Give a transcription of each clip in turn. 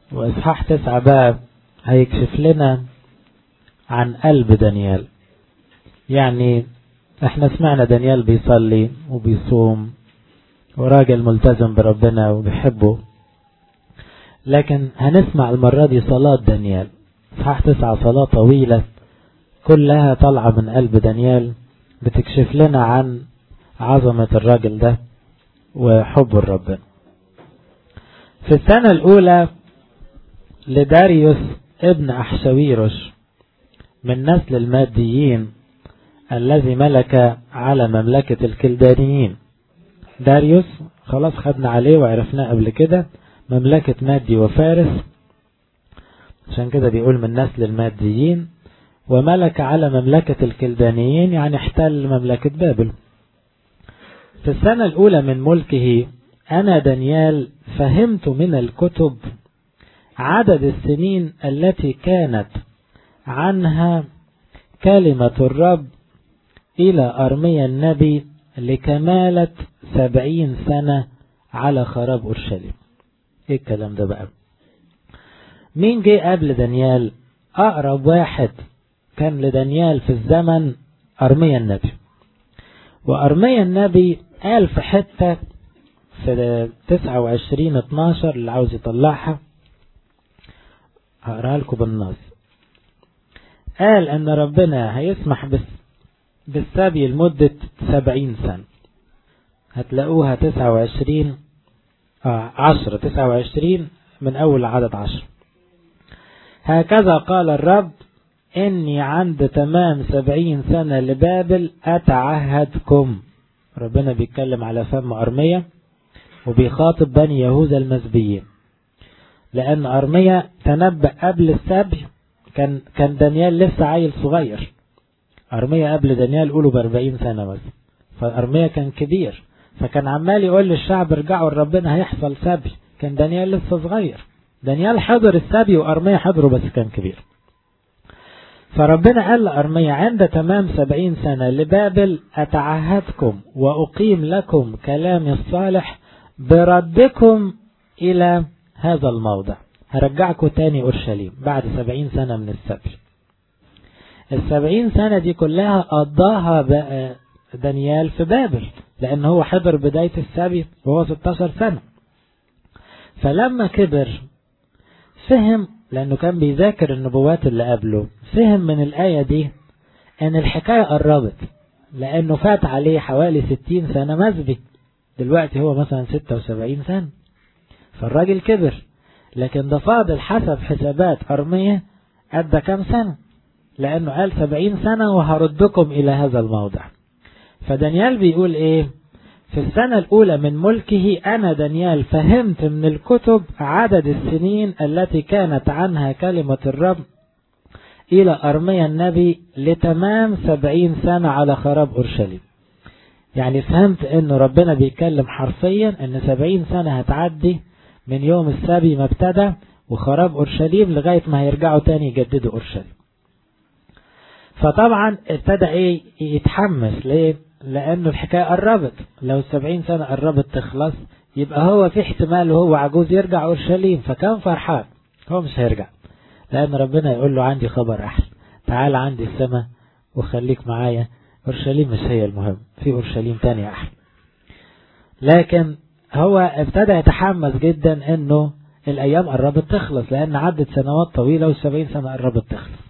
وإصحاح تسعة بقى هيكشف لنا عن قلب دانيال يعني احنا سمعنا دانيال بيصلي وبيصوم وراجل ملتزم بربنا وبيحبه لكن هنسمع المرة دي صلاة دانيال إصحاح تسعة صلاة طويلة كلها طالعة من قلب دانيال بتكشف لنا عن عظمة الراجل ده وحب ربنا في السنة الأولى لداريوس ابن أحشويروش من نسل الماديين الذي ملك على مملكة الكلدانيين داريوس خلاص خدنا عليه وعرفناه قبل كده مملكة مادي وفارس عشان كده بيقول من نسل الماديين وملك على مملكة الكلدانيين يعني احتل مملكة بابل في السنة الأولى من ملكه أنا دانيال فهمت من الكتب عدد السنين التي كانت عنها كلمة الرب إلى أرميا النبي لكمالة سبعين سنة على خراب أورشليم إيه الكلام ده بقى مين جه قبل دانيال أقرب واحد كان لدانيال في الزمن أرميا النبي وأرميا النبي قال في حتة في 29 12 اللي عاوز يطلعها هقراها لكم بالنص قال ان ربنا هيسمح بس بالسبي لمدة سبعين سنة هتلاقوها تسعة وعشرين آه عشرة تسعة وعشرين من أول عدد عشر هكذا قال الرب إني عند تمام سبعين سنة لبابل أتعهدكم ربنا بيتكلم على فم أرمية وبيخاطب بني يهوذا المسبيين لأن أرمية تنبأ قبل السبي كان كان دانيال لسه عيل صغير أرمية قبل دانيال قولوا بأربعين سنة بس فأرمية كان كبير فكان عمال يقول للشعب ارجعوا لربنا هيحصل سبي كان دانيال لسه صغير دانيال حضر السبي وأرمية حضره بس كان كبير فربنا قال لأرمية عند تمام سبعين سنة لبابل أتعهدكم وأقيم لكم كلامي الصالح بردكم إلى هذا الموضع هرجعكم تاني أورشليم بعد سبعين سنة من السبي السبعين سنة دي كلها قضاها بقى دانيال في بابل لأن هو حضر بداية السبي وهو 16 سنة فلما كبر فهم لأنه كان بيذاكر النبوات اللي قبله فهم من الآية دي أن الحكاية قربت لأنه فات عليه حوالي 60 سنة مسبي دلوقتي هو مثلا 76 سنة فالراجل كبر لكن ده فاضل حسب حسابات أرمية أدى كام سنة لأنه قال سبعين سنة وهردكم إلى هذا الموضع فدانيال بيقول إيه في السنة الأولى من ملكه أنا دانيال فهمت من الكتب عدد السنين التي كانت عنها كلمة الرب إلى أرميا النبي لتمام سبعين سنة على خراب أورشليم يعني فهمت أنه ربنا بيتكلم حرفيا أن سبعين سنة هتعدي من يوم السبي ما ابتدى وخراب أورشليم لغاية ما هيرجعوا تاني يجددوا أورشليم فطبعا ابتدى ايه يتحمس ليه لانه الحكاية قربت لو السبعين سنة قربت تخلص يبقى هو في احتمال وهو عجوز يرجع أورشليم فكان فرحان هو مش هيرجع لأن ربنا يقول له عندي خبر أحلى تعال عندي السماء وخليك معايا أورشليم مش هي المهم في أورشليم تاني أحلى لكن هو ابتدى يتحمس جدا انه الايام قربت تخلص لان عدت سنوات طويلة والسبعين سنة قربت تخلص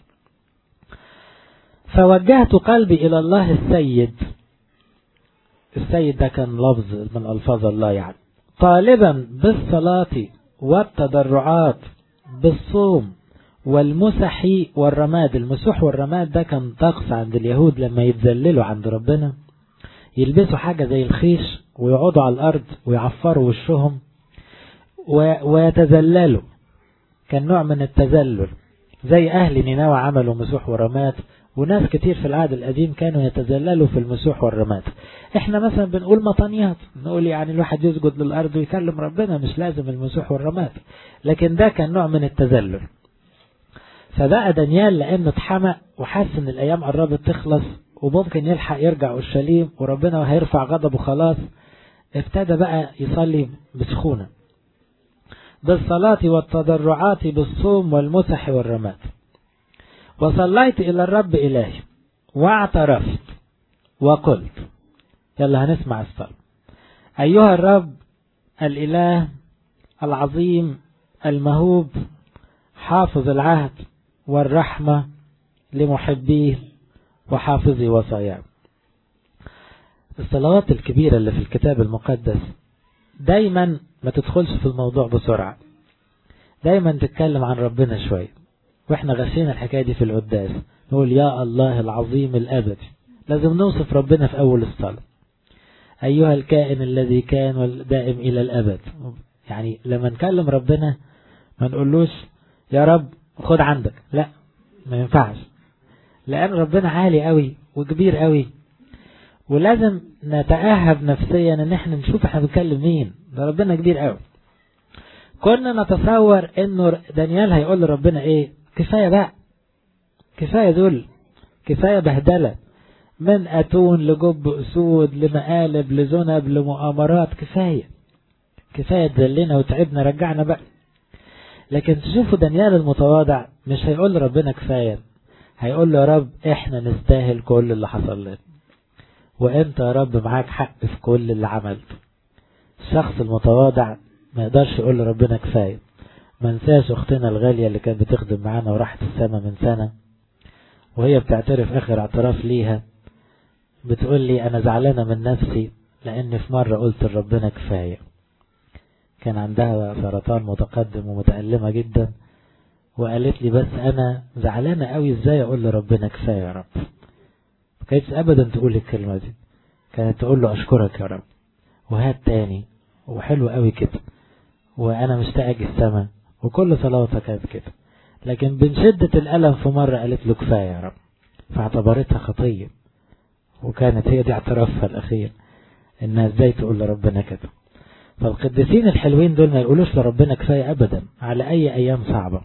فوجهت قلبي الى الله السيد السيد ده كان لفظ من الفاظ الله يعني طالبا بالصلاة والتضرعات بالصوم والمسح والرماد المسح والرماد ده كان طقس عند اليهود لما يتذللوا عند ربنا يلبسوا حاجة زي الخيش ويقعدوا على الأرض ويعفروا وشهم ويتذللوا كان نوع من التذلل زي أهل نينوى عملوا مسوح ورمات وناس كتير في العهد القديم كانوا يتذللوا في المسوح والرمات احنا مثلا بنقول مطانيات نقول يعني الواحد يسجد للأرض ويكلم ربنا مش لازم المسوح والرمات لكن ده كان نوع من التذلل فبقى دانيال لأنه اتحمق وحس ان الأيام قربت تخلص وممكن يلحق يرجع أورشليم وربنا هيرفع غضبه خلاص ابتدى بقى يصلي بسخونة بالصلاة والتضرعات بالصوم والمسح والرماد وصليت إلى الرب إلهي واعترفت وقلت يلا هنسمع الصلاة أيها الرب الإله العظيم المهوب حافظ العهد والرحمة لمحبيه وحافظي وصاياه الصلوات الكبيرة اللي في الكتاب المقدس دايما ما تدخلش في الموضوع بسرعة دايما تتكلم عن ربنا شوية واحنا غشينا الحكاية دي في القداس نقول يا الله العظيم الأبدي لازم نوصف ربنا في أول الصلاة أيها الكائن الذي كان والدائم إلى الأبد يعني لما نكلم ربنا ما نقولوش يا رب خد عندك لا ما ينفعش لأن ربنا عالي قوي وكبير قوي ولازم نتأهب نفسيا ان احنا نشوف احنا بنتكلم مين ده ربنا كبير قوي كنا نتصور انه دانيال هيقول لربنا ايه كفاية بقى كفاية ذل كفاية بهدلة من أتون لجب أسود لمقالب لذنب لمؤامرات كفاية كفاية تذلنا وتعبنا رجعنا بقى لكن تشوفوا دانيال المتواضع مش هيقول لربنا كفاية هيقول له يا رب احنا نستاهل كل اللي حصل لنا وانت يا رب معاك حق في كل اللي عملته الشخص المتواضع ما يقدرش يقول لربنا كفاية ما نساش اختنا الغالية اللي كانت بتخدم معانا وراحت السما من سنة وهي بتعترف اخر اعتراف ليها بتقول لي انا زعلانة من نفسي لاني في مرة قلت لربنا كفاية كان عندها سرطان متقدم ومتألمة جدا وقالت لي بس انا زعلانة قوي ازاي اقول لربنا كفاية يا رب ما كانتش ابدا تقول الكلمة دي كانت تقول له اشكرك يا رب وهات تاني وحلو قوي كده وانا مشتاق اجي السما وكل صلواتها كانت كده لكن من شدة الألم في مرة قالت له كفاية يا رب فاعتبرتها خطية وكانت هي دي اعترافها الأخير إنها ازاي تقول لربنا كده فالقديسين الحلوين دول ما يقولوش لربنا كفاية أبدا على أي أيام صعبة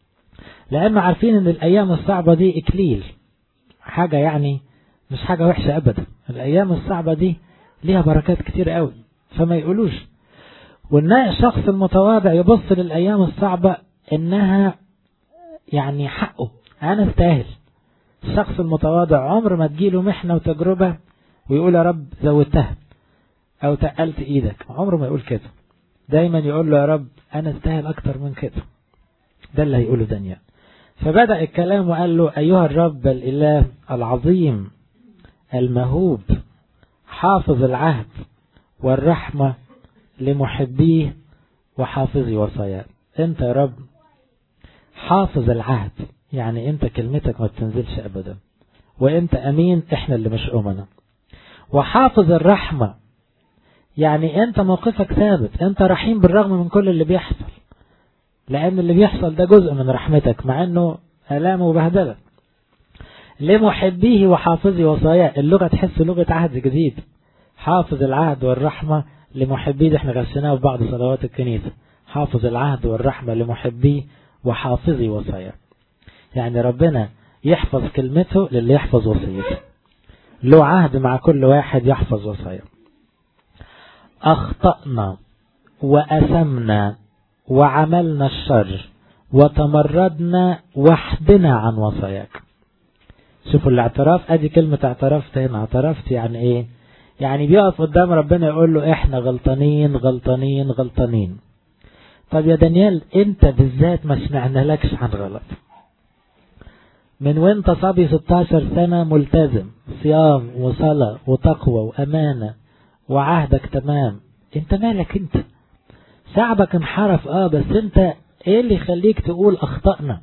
لأنه عارفين إن الأيام الصعبة دي إكليل حاجة يعني مش حاجة وحشة أبدا الأيام الصعبة دي ليها بركات كتير قوي فما يقولوش وإن الشخص المتواضع يبص للأيام الصعبة إنها يعني حقه أنا استاهل الشخص المتواضع عمر ما تجيله محنة وتجربة ويقول يا رب زودتها أو تقلت إيدك عمره ما يقول كده دايما يقول له يا رب أنا استاهل أكتر من كده ده اللي هيقوله دانيال فبدأ الكلام وقال له أيها الرب الإله العظيم المهوب حافظ العهد والرحمة لمحبيه وحافظي وصاياه انت يا رب حافظ العهد يعني انت كلمتك ما بتنزلش ابدا وانت امين احنا اللي مش امنا وحافظ الرحمة يعني انت موقفك ثابت انت رحيم بالرغم من كل اللي بيحصل لان اللي بيحصل ده جزء من رحمتك مع انه الام وبهدله لمحبيه وحافظي وصاياه اللغة تحس لغة عهد جديد حافظ العهد والرحمة لمحبيه احنا غسناه في بعض صلوات الكنيسة حافظ العهد والرحمة لمحبيه وحافظي وصاياه يعني ربنا يحفظ كلمته للي يحفظ وصيته له عهد مع كل واحد يحفظ وصاياه أخطأنا وأثمنا وعملنا الشر وتمردنا وحدنا عن وصاياك شوفوا الاعتراف ادي كلمة اعترفت هنا اعترفت يعني ايه يعني بيقف قدام ربنا يقول له احنا غلطانين غلطانين غلطانين طب يا دانيال انت بالذات ما سمعنا لكش عن غلط من وانت صبي 16 سنة ملتزم صيام وصلاة وتقوى وأمانة وعهدك تمام انت مالك انت شعبك انحرف اه بس انت ايه اللي يخليك تقول اخطأنا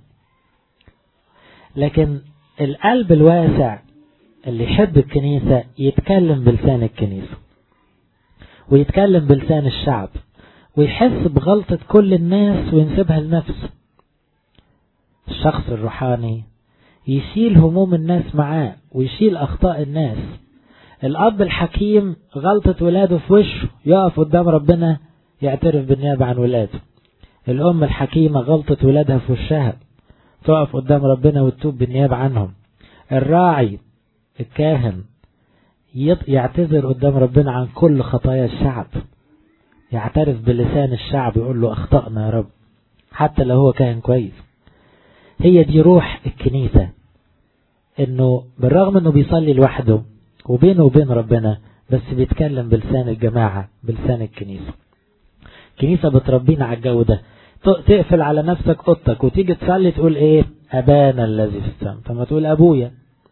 لكن القلب الواسع اللي يحب الكنيسة يتكلم بلسان الكنيسة ويتكلم بلسان الشعب ويحس بغلطة كل الناس وينسبها لنفسه الشخص الروحاني يشيل هموم الناس معاه ويشيل أخطاء الناس الأب الحكيم غلطة ولاده في وشه يقف قدام ربنا يعترف بالنيابة عن ولاده الأم الحكيمة غلطة ولادها في وشها تقف قدام ربنا وتتوب بالنيابة عنهم الراعي الكاهن يعتذر قدام ربنا عن كل خطايا الشعب يعترف بلسان الشعب يقول له اخطأنا يا رب حتى لو هو كان كويس هي دي روح الكنيسة انه بالرغم انه بيصلي لوحده وبينه وبين ربنا بس بيتكلم بلسان الجماعة بلسان الكنيسة الكنيسة بتربينا على الجو ده تقفل على نفسك اوضتك وتيجي تصلي تقول ايه ابانا الذي في السماء فما تقول ابويا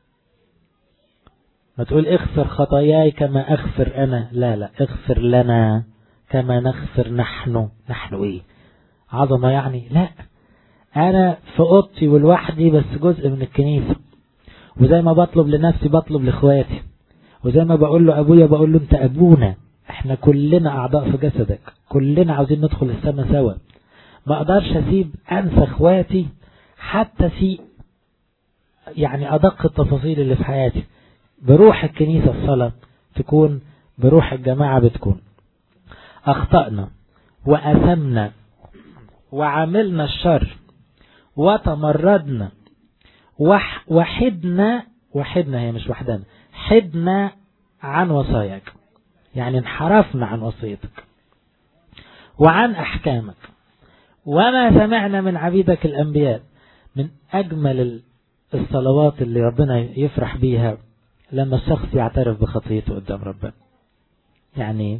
ما تقول اغفر خطاياي كما اغفر انا لا لا اغفر لنا كما نغفر نحن نحن ايه عظمة يعني لا انا في اوضتي ولوحدي بس جزء من الكنيسة وزي ما بطلب لنفسي بطلب لاخواتي وزي ما بقول له ابويا بقول له انت ابونا احنا كلنا اعضاء في جسدك كلنا عاوزين ندخل السماء سوا ما اقدرش اسيب انسى اخواتي حتى في يعني ادق التفاصيل اللي في حياتي بروح الكنيسة الصلاة تكون بروح الجماعة بتكون اخطأنا واثمنا وعملنا الشر وتمردنا وح وحدنا وحدنا هي مش وحدنا حدنا عن وصاياك يعني انحرفنا عن وصيتك وعن أحكامك وما سمعنا من عبيدك الأنبياء من أجمل الصلوات اللي ربنا يفرح بيها لما الشخص يعترف بخطيته قدام ربنا يعني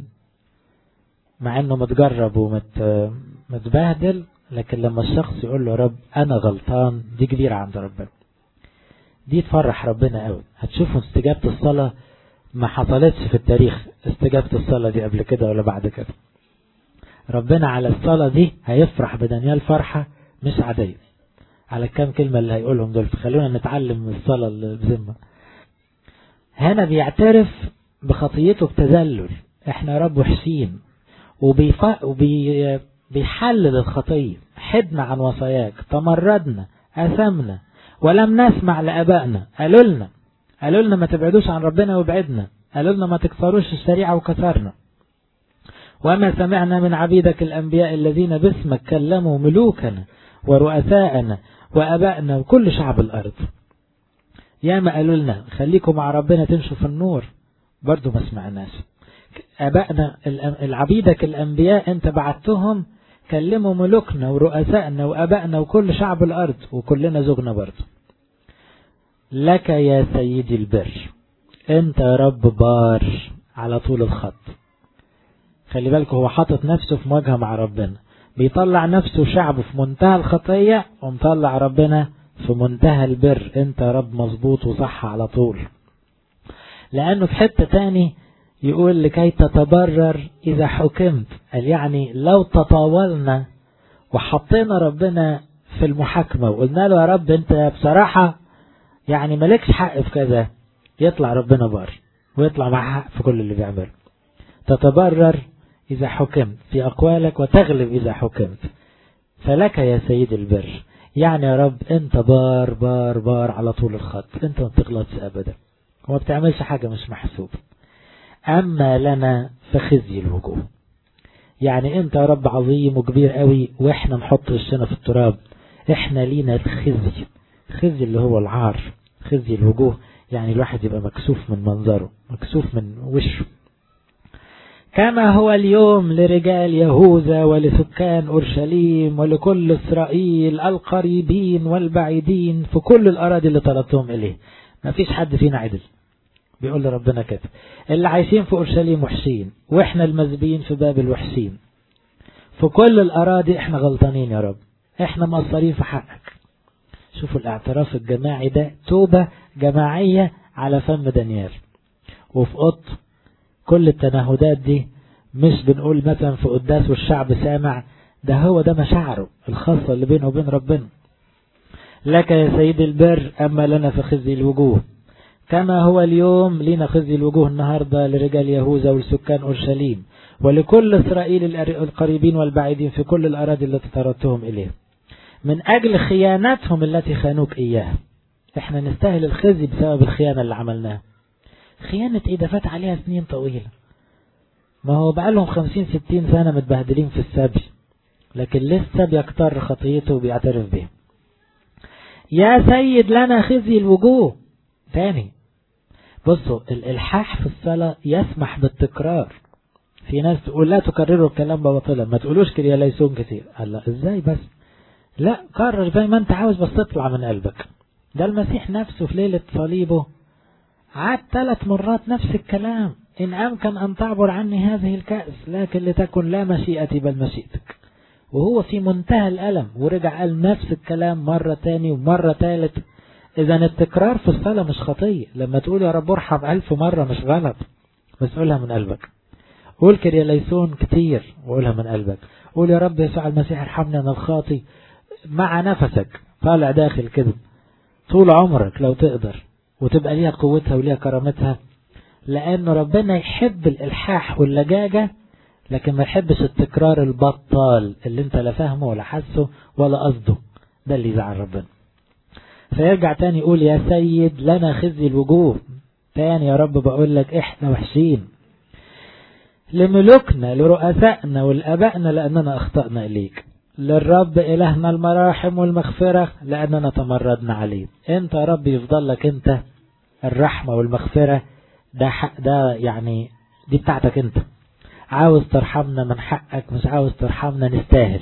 مع انه متجرب ومتبهدل لكن لما الشخص يقول له رب انا غلطان دي كبيرة عند ربنا دي تفرح ربنا قوي هتشوفوا استجابة الصلاة ما حصلتش في التاريخ استجابة الصلاة دي قبل كده ولا بعد كده ربنا على الصلاة دي هيفرح بدانيال فرحة مش عادية على الكام كلمة اللي هيقولهم دول فخلونا نتعلم من الصلاة اللي بذمة هنا بيعترف بخطيته بتذلل احنا رب وحشين وبيف... وبي... بيحلل الخطية حدنا عن وصاياك تمردنا أثمنا ولم نسمع لأبائنا قالوا لنا قالوا لنا ما تبعدوش عن ربنا وابعدنا قالوا لنا ما تكسروش الشريعة وكسرنا وما سمعنا من عبيدك الأنبياء الذين باسمك كلموا ملوكنا ورؤساءنا وأبائنا وكل شعب الأرض يا ما قالوا لنا خليكم مع ربنا تمشوا في النور برضو ما سمعناش أبائنا العبيدك الأنبياء أنت بعتهم كلموا ملوكنا ورؤسائنا وأبائنا وكل شعب الأرض وكلنا زوجنا برضو لك يا سيدي البر أنت يا رب بار على طول الخط خلي بالك هو حاطط نفسه في مواجهة مع ربنا بيطلع نفسه شعبه في منتهى الخطية ومطلع ربنا في منتهى البر انت يا رب مظبوط وصح على طول لانه في حتة تاني يقول لكي تتبرر اذا حكمت قال يعني لو تطاولنا وحطينا ربنا في المحاكمة وقلنا له يا رب انت بصراحة يعني مالكش حق في كذا يطلع ربنا بار ويطلع مع حق في كل اللي بيعمله تتبرر إذا حكمت في أقوالك وتغلب إذا حكمت فلك يا سيد البر يعني يا رب أنت بار بار بار على طول الخط أنت ما بتغلطش أبدا وما بتعملش حاجة مش محسوب أما لنا فخزي الوجوه يعني أنت يا رب عظيم وكبير قوي وإحنا نحط وشنا في التراب إحنا لينا الخزي خزي اللي هو العار خزي الوجوه يعني الواحد يبقى مكسوف من منظره مكسوف من وشه كما هو اليوم لرجال يهوذا ولسكان أورشليم ولكل إسرائيل القريبين والبعيدين في كل الأراضي اللي طلبتهم إليه ما فيش حد فينا عدل بيقول لربنا كده اللي عايشين في أورشليم وحشين وإحنا المذبيين في بابل وحشين في كل الأراضي إحنا غلطانين يا رب إحنا مقصرين في حقك شوفوا الاعتراف الجماعي ده توبة جماعية على فم دانيال وفي قط كل التنهدات دي مش بنقول مثلا في قداس والشعب سامع ده هو ده مشاعره الخاصة اللي بينه وبين ربنا لك يا سيد البر أما لنا في خزي الوجوه كما هو اليوم لنا خزي الوجوه النهاردة لرجال يهوذا والسكان أورشليم ولكل إسرائيل القريبين والبعيدين في كل الأراضي التي طردتهم إليه من أجل خيانتهم التي خانوك إياها احنا نستاهل الخزي بسبب الخيانة اللي عملناها خيانة ايه ده فات عليها سنين طويلة ما هو بقى لهم خمسين ستين سنة متبهدلين في السبي لكن لسه بيكتر خطيته وبيعترف بيه يا سيد لنا خزي الوجوه تاني بصوا الإلحاح في الصلاة يسمح بالتكرار في ناس تقول لا تكرروا الكلام باطلا ما تقولوش كريا ليسون كتير قال لا ازاي بس لا كرر زي ما انت عاوز بس تطلع من قلبك ده المسيح نفسه في ليلة صليبه عاد ثلاث مرات نفس الكلام إن أمكن أن تعبر عني هذه الكأس لكن لتكن لا مشيئتي بل مشيئتك وهو في منتهى الألم ورجع قال نفس الكلام مرة تاني ومرة تالت إذا التكرار في الصلاة مش خطية لما تقول يا رب ارحم ألف مرة مش غلط بس قولها من قلبك قول كده ليسون كتير وقولها من قلبك قول يا رب يسوع المسيح ارحمني أنا الخاطي مع نفسك طالع داخل كده طول عمرك لو تقدر وتبقى ليها قوتها وليها كرامتها لأن ربنا يحب الإلحاح واللجاجة لكن ما يحبش التكرار البطال اللي انت لا فاهمه ولا حاسه ولا قصده ده اللي يزعل ربنا فيرجع تاني يقول يا سيد لنا خزي الوجوه تاني يا رب بقول لك احنا وحشين لملوكنا لرؤسائنا ولأبائنا لأننا أخطأنا إليك للرب إلهنا المراحم والمغفرة لأننا تمردنا عليه أنت يا رب يفضل لك أنت الرحمة والمغفرة ده حق ده يعني دي بتاعتك أنت عاوز ترحمنا من حقك مش عاوز ترحمنا نستاهل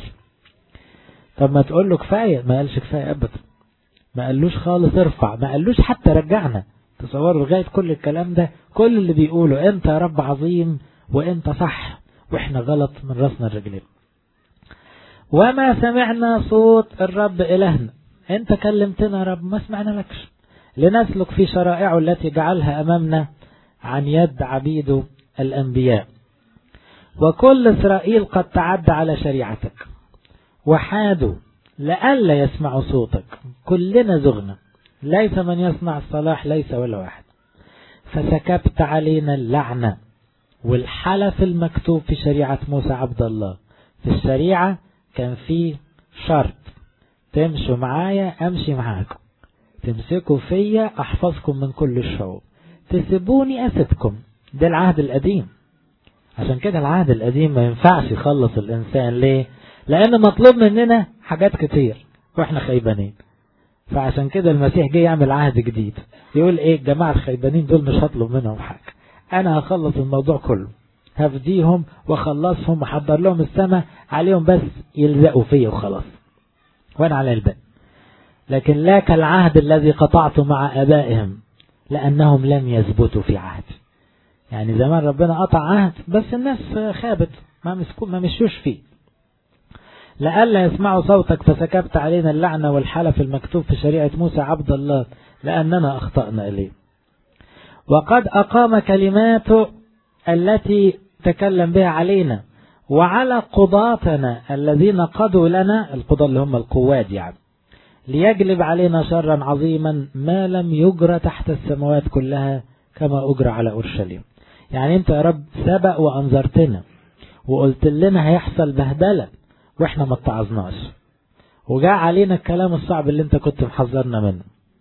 طب ما تقول له كفاية ما قالش كفاية أبدا ما قالوش خالص ارفع ما قالوش حتى رجعنا تصوروا لغاية كل الكلام ده كل اللي بيقوله انت يا رب عظيم وانت صح واحنا غلط من راسنا الرجلين وما سمعنا صوت الرب إلهنا انت كلمتنا يا رب ما سمعنا لكش لنسلك في شرائعه التي جعلها أمامنا عن يد عبيده الأنبياء وكل إسرائيل قد تعدى على شريعتك وحادوا لئلا يسمعوا صوتك كلنا زغنا ليس من يصنع الصلاح ليس ولا واحد فسكبت علينا اللعنة والحلف المكتوب في شريعة موسى عبد الله في الشريعة كان في شرط تمشوا معايا امشي معاكم تمسكوا فيا احفظكم من كل الشعوب تسيبوني اسيبكم ده العهد القديم عشان كده العهد القديم ما ينفعش يخلص الانسان ليه لان مطلوب مننا حاجات كتير واحنا خيبانين فعشان كده المسيح جه يعمل عهد جديد يقول ايه الجماعة الخيبانين دول مش هطلب منهم حاجة انا هخلص الموضوع كله هفديهم واخلصهم واحضر لهم السماء عليهم بس يلزقوا فيا وخلاص وانا على الباقي لكن لا كالعهد الذي قطعته مع ابائهم لانهم لم يثبتوا في عهد يعني زمان ربنا قطع عهد بس الناس خابت ما مسكوا ما مشوش فيه لئلا يسمعوا صوتك فسكبت علينا اللعنة والحلف المكتوب في شريعة موسى عبد الله لأننا أخطأنا إليه وقد أقام كلماته التي تكلم بها علينا وعلى قضاتنا الذين قضوا لنا القضاة اللي هم القواد يعني ليجلب علينا شرا عظيما ما لم يجرى تحت السماوات كلها كما أجرى على أورشليم يعني أنت يا رب سبق وأنذرتنا وقلت لنا هيحصل بهدلة واحنا ما اتعظناش وجاء علينا الكلام الصعب اللي انت كنت محذرنا منه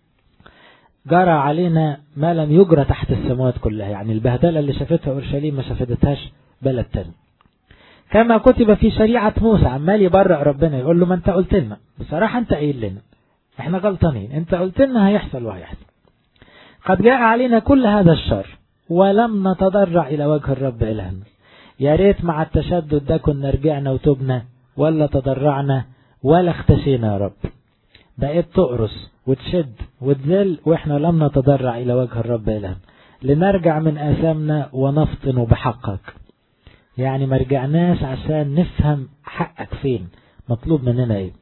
جرى علينا ما لم يجرى تحت السماوات كلها يعني البهدلة اللي شافتها أورشليم ما شافتهاش بلد تاني كما كتب في شريعة موسى عمال يبرأ ربنا يقول له ما انت قلت لنا بصراحة انت قايل لنا احنا غلطانين انت قلت لنا هيحصل وهيحصل قد جاء علينا كل هذا الشر ولم نتضرع إلى وجه الرب إلهنا يا ريت مع التشدد ده كنا رجعنا وتبنا ولا تضرعنا ولا اختشينا يا رب بقيت تقرص وتشد وتذل واحنا لم نتضرع الى وجه الرب الهنا لنرجع من اثامنا ونفطن بحقك يعني ما رجعناش عشان نفهم حقك فين مطلوب مننا ايه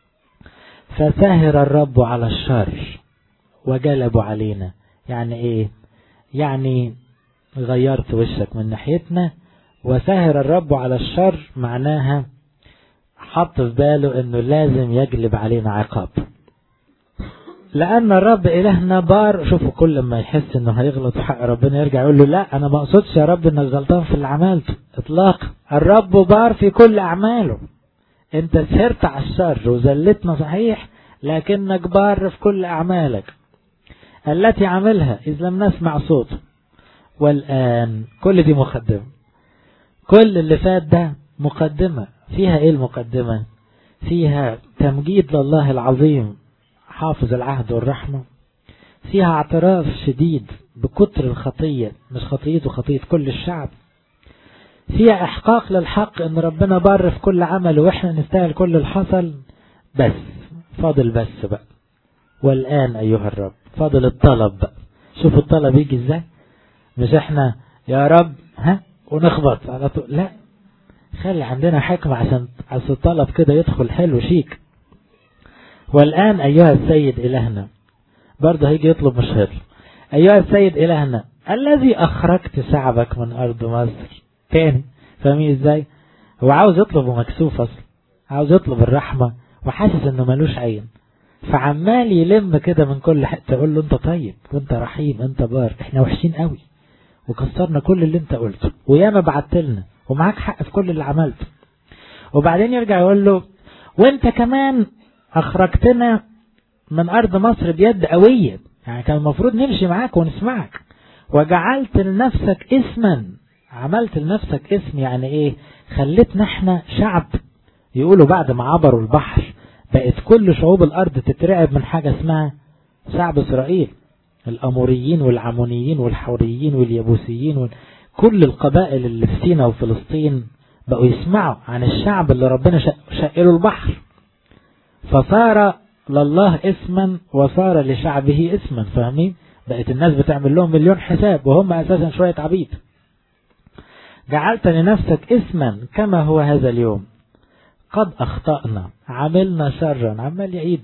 فسهر الرب على الشر وجلبوا علينا يعني ايه يعني غيرت وشك من ناحيتنا وسهر الرب على الشر معناها حط في باله انه لازم يجلب علينا عقاب لان الرب الهنا بار شوفوا كل ما يحس انه هيغلط في حق ربنا يرجع يقول له لا انا ما اقصدش يا رب انك غلطان في اللي عملته اطلاقا الرب بار في كل اعماله انت سهرت على الشر وزلتنا صحيح لكنك بار في كل اعمالك التي عملها اذ لم نسمع صوته والان كل دي مقدمه كل اللي فات ده مقدمه فيها ايه المقدمة فيها تمجيد لله العظيم حافظ العهد والرحمة فيها اعتراف شديد بكتر الخطية مش خطيته خطية كل الشعب فيها إحقاق للحق إن ربنا بر في كل عمل وإحنا نستاهل كل الحصل بس فاضل بس بقى والآن أيها الرب فاضل الطلب بقى شوفوا الطلب يجي إزاي مش إحنا يا رب ها ونخبط على طول لا خلي عندنا حكمة عشان عشان الطلب كده يدخل حلو شيك والآن أيها السيد إلهنا برضه هيجي يطلب مش هيطلب أيها السيد إلهنا الذي أخرجت شعبك من أرض مصر تاني فاهمين إزاي هو عاوز يطلب ومكسوف أصلا عاوز يطلب الرحمة وحاسس إنه ملوش عين فعمال يلم كده من كل حتة يقول له أنت طيب وأنت رحيم أنت بار إحنا وحشين قوي وكسرنا كل اللي أنت قلته وياما بعت لنا ومعاك حق في كل اللي عملته وبعدين يرجع يقول له وانت كمان اخرجتنا من ارض مصر بيد قوية يعني كان المفروض نمشي معاك ونسمعك وجعلت لنفسك اسما عملت لنفسك اسم يعني ايه خليتنا احنا شعب يقولوا بعد ما عبروا البحر بقت كل شعوب الارض تترعب من حاجة اسمها شعب اسرائيل الاموريين والعمونيين والحوريين واليبوسيين وال... كل القبائل اللي في سينا وفلسطين بقوا يسمعوا عن الشعب اللي ربنا شقله البحر فصار لله اسما وصار لشعبه اسما فاهمين بقت الناس بتعمل لهم مليون حساب وهم اساسا شوية عبيد جعلت لنفسك اسما كما هو هذا اليوم قد اخطأنا عملنا شرا عمال يعيد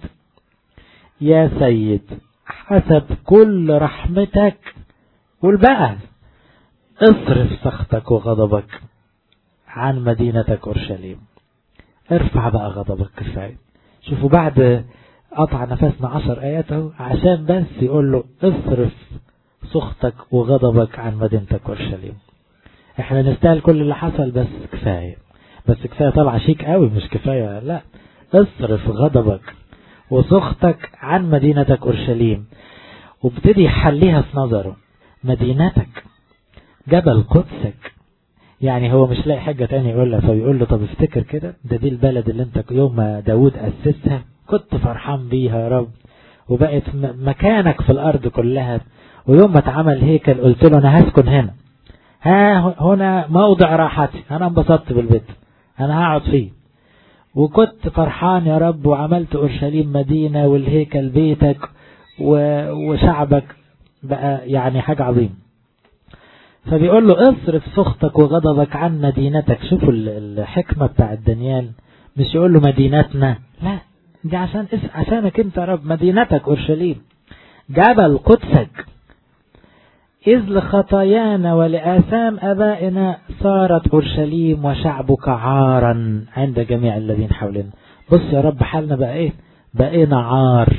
يا سيد حسب كل رحمتك والبقى اصرف سخطك وغضبك عن مدينتك أورشليم ارفع بقى غضبك كفاية شوفوا بعد قطع نفسنا عشر آيات اهو عشان بس يقول له اصرف سخطك وغضبك عن مدينتك أورشليم احنا نستاهل كل اللي حصل بس كفاية بس كفاية طبعا شيك قوي مش كفاية لا اصرف غضبك وسخطك عن مدينتك أورشليم وابتدي يحليها في نظره مدينتك جبل قدسك يعني هو مش لاقي حاجة تانية يقولها فبيقول له طب افتكر كده ده دي البلد اللي انت يوم ما داود أسسها كنت فرحان بيها يا رب وبقت مكانك في الأرض كلها ويوم ما اتعمل هيكل قلت له أنا هسكن هنا ها هنا موضع راحتي أنا انبسطت بالبيت أنا هقعد فيه وكنت فرحان يا رب وعملت أورشليم مدينة والهيكل بيتك وشعبك بقى يعني حاجة عظيمة فبيقول له اصرف سخطك وغضبك عن مدينتك شوفوا الحكمة بتاع دانيال مش يقول له مدينتنا لا دي عشان اس عشانك انت يا رب مدينتك اورشليم جبل قدسك إذ لخطايانا ولآثام أبائنا صارت أورشليم وشعبك عارا عند جميع الذين حولنا بص يا رب حالنا بقى إيه بقينا عار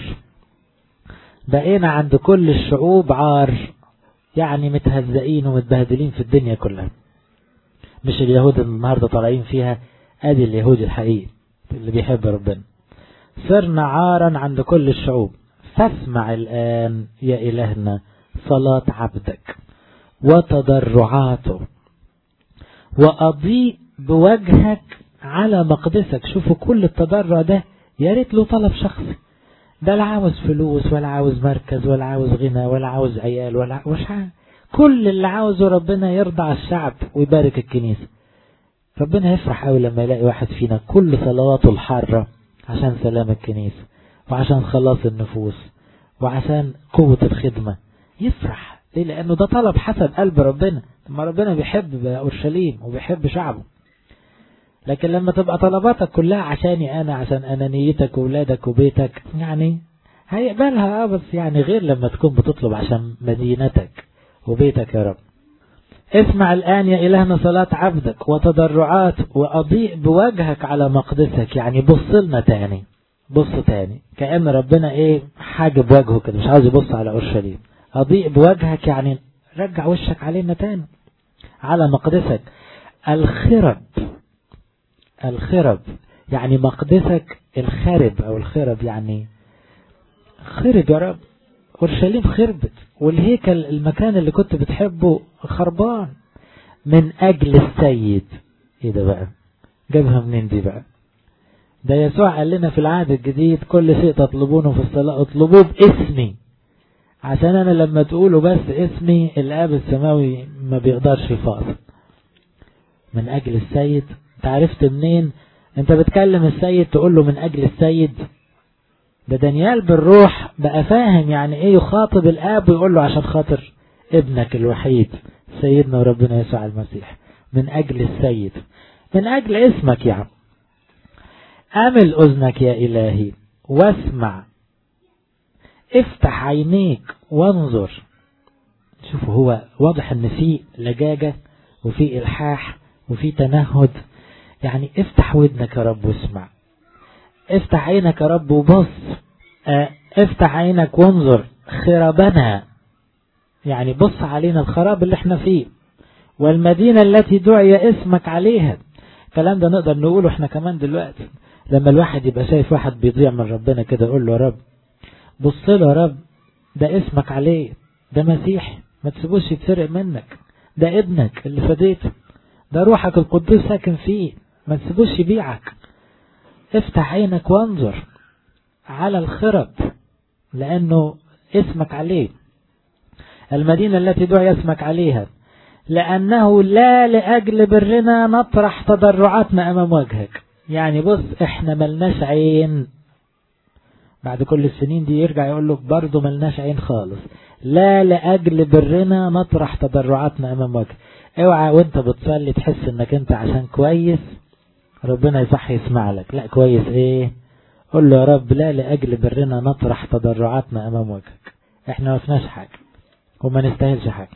بقينا عند كل الشعوب عار يعني متهزئين ومتبهدلين في الدنيا كلها مش اليهود النهاردة طالعين فيها ادي اليهود الحقيقي اللي بيحب ربنا صرنا عارا عند كل الشعوب فاسمع الآن يا إلهنا صلاة عبدك وتضرعاته وأضيء بوجهك على مقدسك شوفوا كل التضرع ده يا ريت له طلب شخصي ده لا عاوز فلوس ولا عاوز مركز ولا عاوز غنى ولا عاوز عيال ولا مش كل اللي عاوزه ربنا يرضى على الشعب ويبارك الكنيسة ربنا يفرح قوي لما يلاقي واحد فينا كل صلواته الحارة عشان سلام الكنيسة وعشان خلاص النفوس وعشان قوة الخدمة يفرح ليه لأنه ده طلب حسب قلب ربنا ما ربنا بيحب أورشليم وبيحب شعبه لكن لما تبقى طلباتك كلها عشاني أنا عشان أنانيتك وولادك وبيتك يعني هيقبلها اه بس يعني غير لما تكون بتطلب عشان مدينتك وبيتك يا رب اسمع الآن يا إلهنا صلاة عبدك وتضرعات وأضيء بوجهك على مقدسك يعني بص لنا تاني بص تاني كأن ربنا ايه حاجب وجهه كده مش عاوز يبص على أورشليم أضيء بوجهك يعني رجع وشك علينا تاني على مقدسك الخرب الخرب يعني مقدسك الخرب او الخرب يعني خرب يا رب اورشليم خربت والهيكل المكان اللي كنت بتحبه خربان من اجل السيد ايه ده بقى جابها منين دي بقى ده يسوع قال لنا في العهد الجديد كل شيء تطلبونه في الصلاة اطلبوه باسمي عشان انا لما تقولوا بس اسمي الاب السماوي ما بيقدرش يفاصل من أجل السيد انت عرفت منين انت بتكلم السيد تقول له من أجل السيد ده دانيال بالروح بقى فاهم يعني ايه يخاطب الاب ويقول له عشان خاطر ابنك الوحيد سيدنا وربنا يسوع المسيح من اجل السيد من اجل اسمك يا عم امل اذنك يا الهي واسمع افتح عينيك وانظر شوف هو واضح ان في لجاجة وفي الحاح وفي تنهد يعني افتح ودنك يا رب واسمع افتح عينك يا رب وبص اه افتح عينك وانظر خرابنا يعني بص علينا الخراب اللي احنا فيه والمدينة التي دعي اسمك عليها الكلام ده نقدر نقوله احنا كمان دلوقتي لما الواحد يبقى شايف واحد بيضيع من ربنا كده يقول له يا رب بص له يا رب ده اسمك عليه ده مسيح ما تسيبوش يتسرق منك ده ابنك اللي فديته ده روحك القدوس ساكن فيه ما تسيبوش يبيعك افتح عينك وانظر على الخرب لأنه اسمك عليه المدينة التي دعي اسمك عليها لأنه لا لأجل برنا نطرح تضرعاتنا أمام وجهك يعني بص احنا ملناش عين بعد كل السنين دي يرجع يقول له برضه ملناش عين خالص لا لأجل برنا نطرح تضرعاتنا أمام وجهك اوعى وانت بتصلي تحس انك انت عشان كويس ربنا يصح يسمع لك لا كويس ايه قول له يا رب لا لأجل برنا نطرح تضرعاتنا أمام وجهك احنا ما فيناش حاجة وما نستاهلش حاجة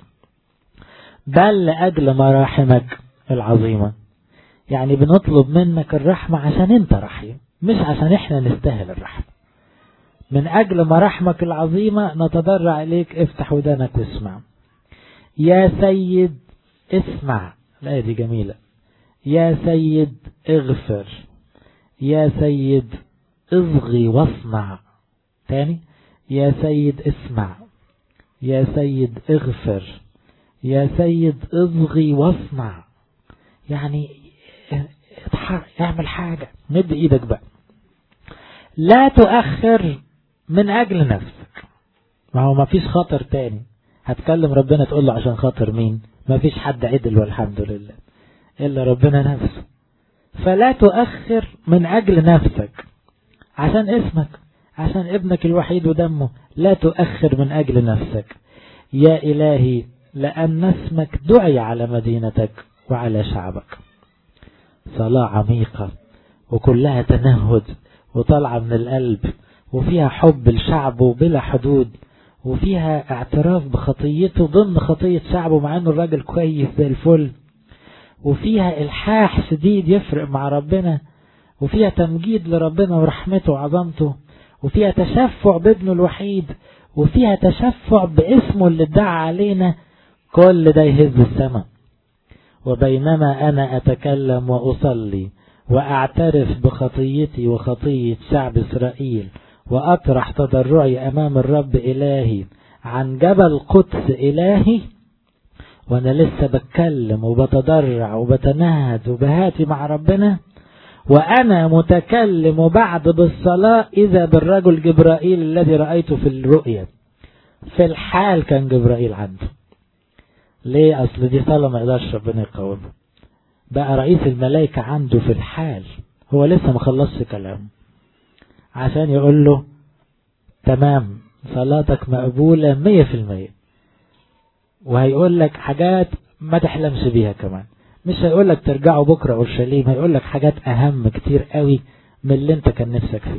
بل لأجل مراحمك العظيمة يعني بنطلب منك الرحمة عشان انت رحيم مش عشان احنا نستاهل الرحمة من أجل مراحمك العظيمة نتضرع إليك افتح ودانك واسمع يا سيد اسمع الآية دي جميلة يا سيد اغفر يا سيد اصغي واصنع تاني يا سيد اسمع يا سيد اغفر يا سيد اصغي واصنع يعني اعمل حاجة مد ايدك بقى لا تؤخر من اجل نفسك ما هو ما فيش خاطر تاني هتكلم ربنا تقول له عشان خاطر مين ما فيش حد عدل والحمد لله إلا ربنا نفسه فلا تؤخر من أجل نفسك عشان اسمك عشان ابنك الوحيد ودمه لا تؤخر من أجل نفسك يا إلهي لأن اسمك دعي على مدينتك وعلى شعبك صلاة عميقة وكلها تنهد وطالعة من القلب وفيها حب لشعبه بلا حدود وفيها اعتراف بخطيته ضمن خطية شعبه مع انه الراجل كويس زي الفل وفيها الحاح شديد يفرق مع ربنا وفيها تمجيد لربنا ورحمته وعظمته وفيها تشفع بابنه الوحيد وفيها تشفع باسمه اللي ادعى علينا كل ده يهز السماء وبينما أنا أتكلم وأصلي وأعترف بخطيتي وخطية شعب إسرائيل وأطرح تضرعي أمام الرب إلهي عن جبل قدس إلهي وأنا لسه بتكلم وبتضرع وبتنهد وبهاتي مع ربنا وأنا متكلم بعد بالصلاة إذا بالرجل جبرائيل الذي رأيته في الرؤية في الحال كان جبرائيل عنده ليه أصل دي صلاة ما يقدرش ربنا يقاومها بقى رئيس الملائكة عنده في الحال هو لسه ما خلصش كلامه عشان يقول له تمام صلاتك مقبولة مية في المية وهيقول لك حاجات ما تحلمش بيها كمان مش هيقول لك ترجعوا بكرة أورشليم هيقول لك حاجات أهم كتير قوي من اللي انت كان نفسك فيه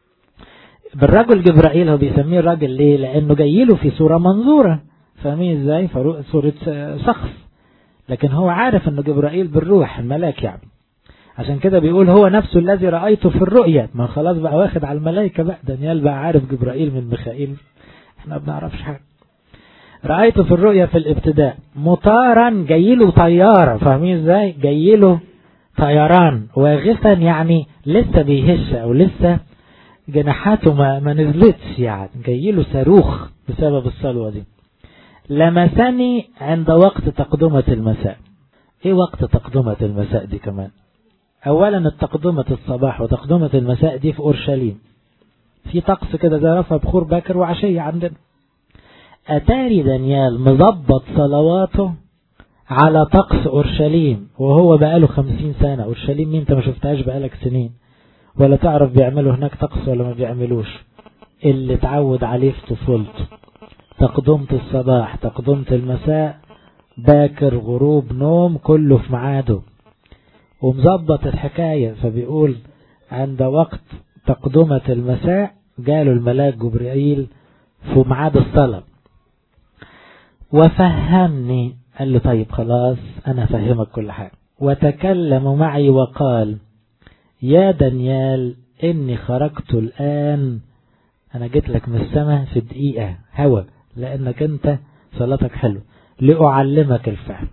بالرجل جبرائيل هو بيسميه الراجل ليه لأنه جاي له في صورة منظورة فاهمين ازاي صورة شخص لكن هو عارف انه جبرائيل بالروح الملاك يعني عشان كده بيقول هو نفسه الذي رأيته في الرؤية ما خلاص بقى واخد على الملائكة بقى دانيال بقى عارف جبرائيل من ميخائيل احنا ما بنعرفش حاجة رأيته في الرؤية في الابتداء مطارا جايله طيارة فاهمين ازاي جايله طيران واغثا يعني لسه بيهش او لسه جناحاته ما, ما نزلتش يعني جايله صاروخ بسبب الصلوة دي لمسني عند وقت تقدمة المساء ايه وقت تقدمة المساء دي كمان اولا التقدمة الصباح وتقدمة المساء دي في اورشليم في طقس كده زي رفع بخور باكر وعشية عندنا اتاري دانيال مظبط صلواته على طقس أورشليم وهو بقاله خمسين سنة أورشليم مين انت ما شفتهاش بقالك سنين ولا تعرف بيعملوا هناك طقس ولا ما بيعملوش اللي اتعود عليه في طفولته تقدمة الصباح تقدمة المساء باكر غروب نوم كله في ميعاده ومظبط الحكاية فبيقول عند وقت تقدمة المساء جاله الملاك جبرائيل في ميعاد الصلاة وفهمني قال له طيب خلاص أنا فهمك كل حاجة وتكلم معي وقال يا دانيال إني خرجت الآن أنا جيت لك من السماء في دقيقة هوا لأنك أنت صلاتك حلو لأعلمك الفهم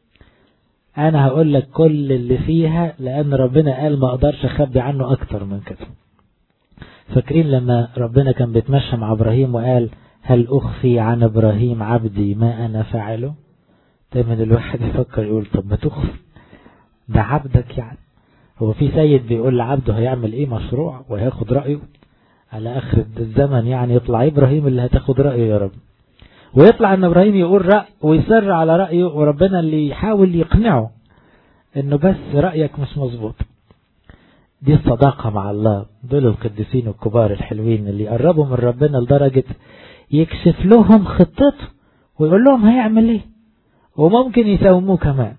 أنا هقول لك كل اللي فيها لأن ربنا قال ما أقدرش أخبي عنه أكتر من كده فاكرين لما ربنا كان بيتمشى مع إبراهيم وقال هل أخفي عن إبراهيم عبدي ما أنا فاعله دايما الواحد يفكر يقول طب ما تخفي ده عبدك يعني هو في سيد بيقول لعبده هيعمل ايه مشروع وهياخد رأيه على اخر الزمن يعني يطلع ابراهيم اللي هتاخد رأيه يا رب ويطلع ان ابراهيم يقول رأي ويصر على رأيه وربنا اللي يحاول يقنعه انه بس رأيك مش مظبوط دي الصداقة مع الله دول القديسين الكبار الحلوين اللي يقربوا من ربنا لدرجة يكشف لهم خطته ويقول لهم هيعمل ايه وممكن يساوموه كمان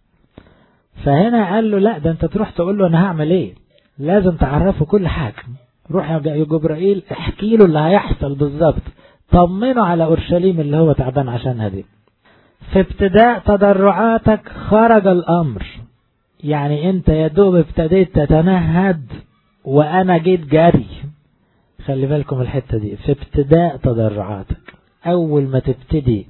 فهنا قال له لا ده انت تروح تقول له انا هعمل ايه لازم تعرفه كل حاجة روح يا جبرائيل احكي له اللي هيحصل بالظبط طمنه على اورشليم اللي هو تعبان عشانها دي في ابتداء تضرعاتك خرج الامر يعني انت يا دوب ابتديت تتمهد وانا جيت جري خلي بالكم الحتة دي في ابتداء تضرعاتك اول ما تبتدي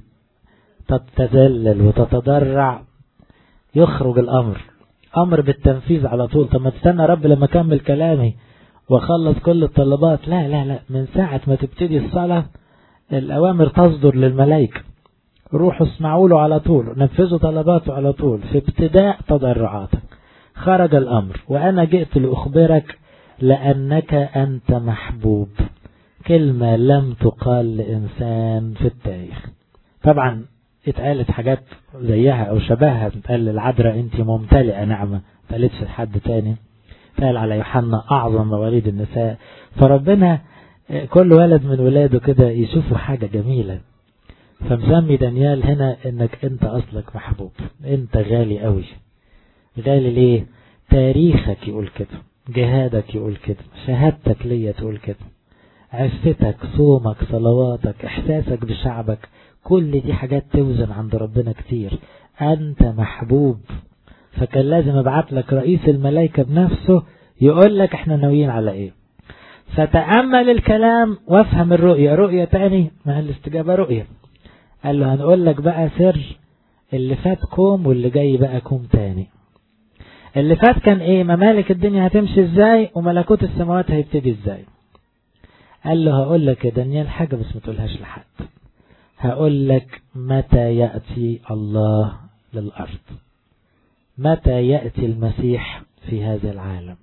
تتذلل وتتضرع يخرج الامر امر بالتنفيذ على طول طب ما تستنى رب لما اكمل كلامي واخلص كل الطلبات لا لا لا من ساعة ما تبتدي الصلاة الاوامر تصدر للملائكة روحوا اسمعوا له على طول نفذوا طلباته على طول في ابتداء تضرعاتك خرج الامر وانا جئت لاخبرك لانك انت محبوب كلمة لم تقال لانسان في التاريخ طبعا اتقالت حاجات زيها او شبهها اتقال للعذراء انت ممتلئة نعمة اتقالتش لحد تاني اتقال على يوحنا اعظم مواليد النساء فربنا كل ولد من ولاده كده يشوفوا حاجة جميلة فمسمي دانيال هنا انك انت اصلك محبوب انت غالي قوي غالي ليه تاريخك يقول كده جهادك يقول كده شهادتك ليا تقول كده عفتك صومك صلواتك احساسك بشعبك كل دي حاجات توزن عند ربنا كتير انت محبوب فكان لازم ابعت لك رئيس الملائكة بنفسه يقول لك احنا ناويين على ايه فتأمل الكلام وافهم الرؤية رؤية تاني ما الاستجابة رؤية قال له هنقول لك بقى سر اللي فات كوم واللي جاي بقى كوم تاني اللي فات كان ايه ممالك الدنيا هتمشي ازاي وملكوت السماوات هيبتدي ازاي قال له هقول لك يا دانيال حاجة بس ما تقولهاش لحد هقول لك متى يأتي الله للأرض متى يأتي المسيح في هذا العالم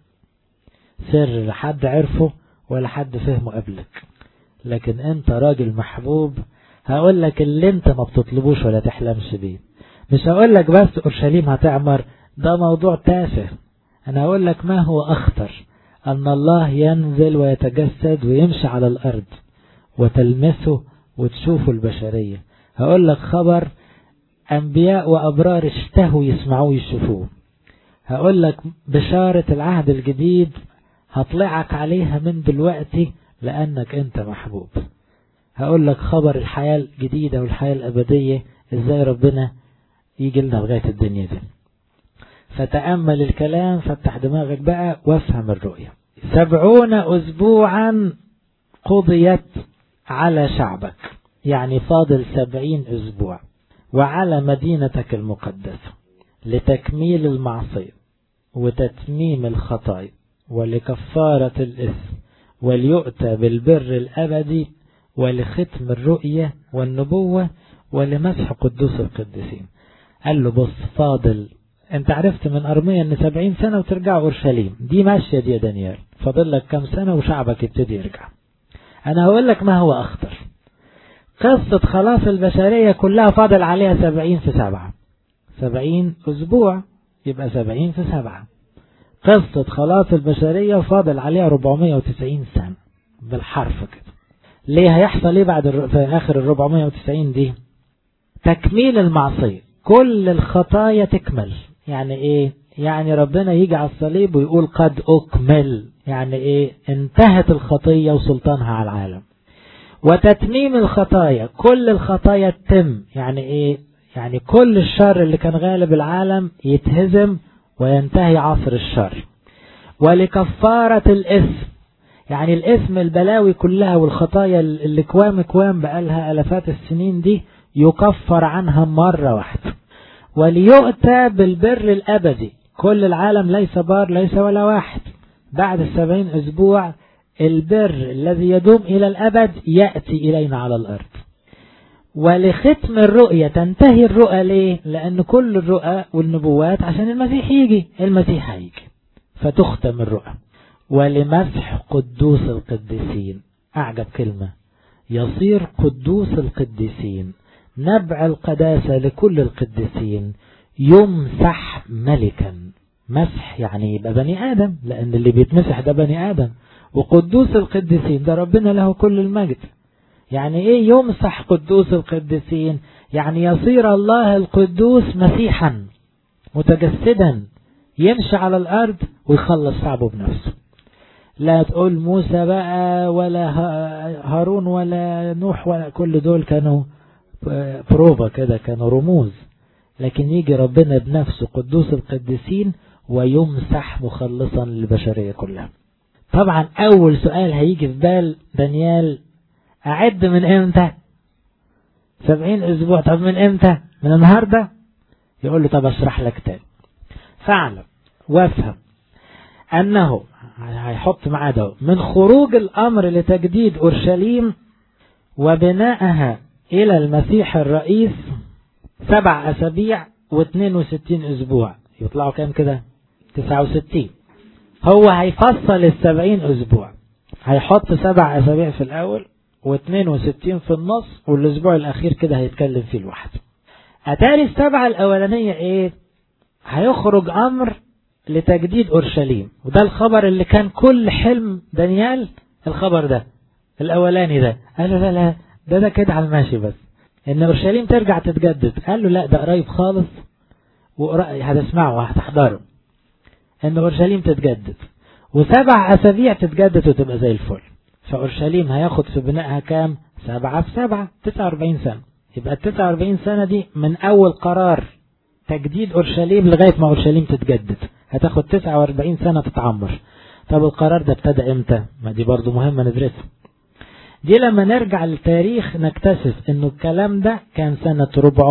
سر لحد عرفه ولا حد فهمه قبلك لكن انت راجل محبوب هقول لك اللي انت ما بتطلبوش ولا تحلمش بيه مش هقول لك بس اورشليم هتعمر ده موضوع تافه انا هقول لك ما هو اخطر ان الله ينزل ويتجسد ويمشي على الارض وتلمسه وتشوفوا البشرية هقول لك خبر انبياء وابرار اشتهوا يسمعوه يشوفوه هقول لك بشارة العهد الجديد هطلعك عليها من دلوقتي لانك انت محبوب هقول لك خبر الحياة الجديدة والحياة الأبدية ازاي ربنا يجي لنا لغاية الدنيا دي فتأمل الكلام فتح دماغك بقى وافهم الرؤية سبعون أسبوعا قضيت على شعبك يعني فاضل سبعين أسبوع وعلى مدينتك المقدسة لتكميل المعصية وتتميم الخطايا ولكفارة الإثم وليؤتى بالبر الأبدي ولختم الرؤية والنبوة ولمسح قدوس القديسين قال له بص فاضل انت عرفت من أرمية ان سبعين سنة وترجع أورشليم دي ماشية دي يا دانيال فاضل لك كم سنة وشعبك يبتدي يرجع انا هقول لك ما هو اخطر قصة خلاص البشرية كلها فاضل عليها سبعين في سبعة سبعين أسبوع يبقى سبعين في سبعة قصة خلاص البشرية فاضل عليها 490 سنة بالحرف كده ليه هيحصل ايه بعد الر... في اخر ال 490 دي تكميل المعصية كل الخطايا تكمل يعني ايه يعني ربنا يجي على الصليب ويقول قد اكمل يعني ايه انتهت الخطية وسلطانها على العالم وتتميم الخطايا كل الخطايا تتم يعني ايه يعني كل الشر اللي كان غالب العالم يتهزم وينتهي عصر الشر ولكفارة الاسم يعني الاسم البلاوي كلها والخطايا اللي كوام كوام بقالها ألفات السنين دي يكفر عنها مرة واحدة وليؤتى بالبر الأبدي كل العالم ليس بار ليس ولا واحد بعد السبعين أسبوع البر الذي يدوم إلى الأبد يأتي إلينا على الأرض ولختم الرؤية تنتهي الرؤى ليه لأن كل الرؤى والنبوات عشان المسيح يجي المسيح هيجي فتختم الرؤى ولمسح قدوس القديسين أعجب كلمة يصير قدوس القديسين نبع القداسة لكل القديسين يمسح ملكا مسح يعني يبقى بني آدم لأن اللي بيتمسح ده بني آدم وقدوس القديسين ده ربنا له كل المجد يعني ايه يمسح قدوس القديسين يعني يصير الله القدوس مسيحا متجسدا يمشي على الأرض ويخلص شعبه بنفسه لا تقول موسى بقى ولا هارون ولا نوح ولا كل دول كانوا بروفا كده كانوا رموز لكن يجي ربنا بنفسه قدوس القديسين ويمسح مخلصا للبشرية كلها طبعا أول سؤال هيجي في بال دانيال أعد من إمتى سبعين أسبوع طب من إمتى من النهاردة يقول له طب أشرح لك تاني فاعلم وافهم أنه هيحط معاه ده من خروج الأمر لتجديد أورشليم وبنائها إلى المسيح الرئيس سبع أسابيع واثنين وستين أسبوع يطلعوا كام كده تسعة وستين هو هيفصل السبعين أسبوع هيحط سبع أسابيع في الأول واثنين وستين في النص والأسبوع الأخير كده هيتكلم فيه لوحده أتاري السبعة الأولانية إيه هيخرج أمر لتجديد أورشليم وده الخبر اللي كان كل حلم دانيال الخبر ده الأولاني ده قال له لا لا ده ده كده على الماشي بس إن أورشليم ترجع تتجدد قال له لا ده قريب خالص هتسمعه وهتحضره إن أورشليم تتجدد وسبع أسابيع تتجدد وتبقى زي الفل فأورشليم هياخد في بنائها كام سبعة في سبعة تسعة واربعين سنة يبقى التسعة واربعين سنة دي من أول قرار تجديد أورشليم لغاية ما أورشليم تتجدد هتاخد 49 سنة تتعمر طب القرار ده ابتدى امتى ما دي برضو مهمة ندرسها دي لما نرجع للتاريخ نكتشف انه الكلام ده كان سنة